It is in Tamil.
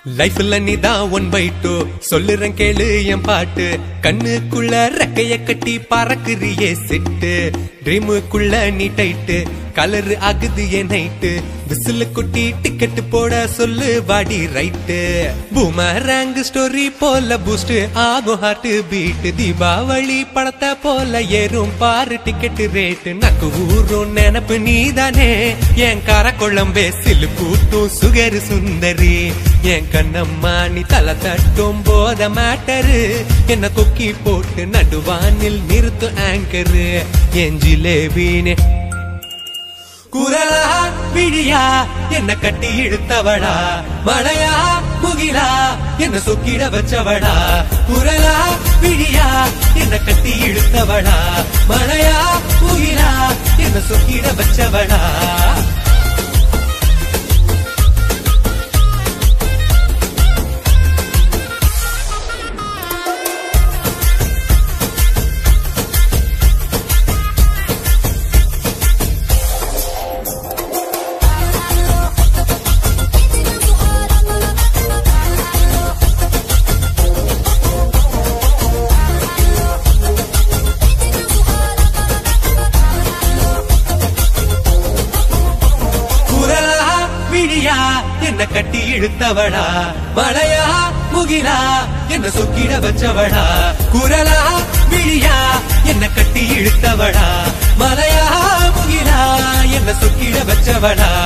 லைஃப்ல நீதான் ஒன் பை டூ சொல்லுறேன் கேளு என் பாட்டு கண்ணுக்குள்ள ரெக்கைய கட்டி பறக்குறியே சிட்டு ட்ரீமுக்குள்ள நீ டைட்டு கலர் ஆகுது என் நைட்டு விசில் குட்டி டிக்கெட் போட சொல்லு வாடி ரைட்டு பூமராங் ஸ்டோரி போல பூஸ்ட் ஆகும் ஹார்ட் பீட் தீபாவளி படத்தை போல ஏறும் பாரு டிக்கெட் ரேட்டு நக்கு ஊரும் நினப்பு நீதானே என் கார குழம்பே சிலு கூட்டும் சுகர் சுந்தரி என் கண்ணம்மா நீ தலை தட்டும் போத மேட்டரு என்ன கொக்கி போட்டு நடுவானில் நிறுத்து ஆங்கரு என் ஜிலேபினே குரலா விழியா என்ன கட்டி இழுத்தவளா மழையா முகிலா என்ன சொக்கிட வச்சவளா குரலா விழியா என்ன கட்டி இழுத்தவளா மழையா முகிலா என்ன சொக்கிட வச்சவளா குரலா விழியா என்ன கட்டி இழுத்தவளா மழையா முகிலா என்ன சொக்கிட வச்சவளா குரலா விழியா என்ன கட்டி இழுத்தவளா மலையா முகிலா என்ன சொக்கிட வச்சவளா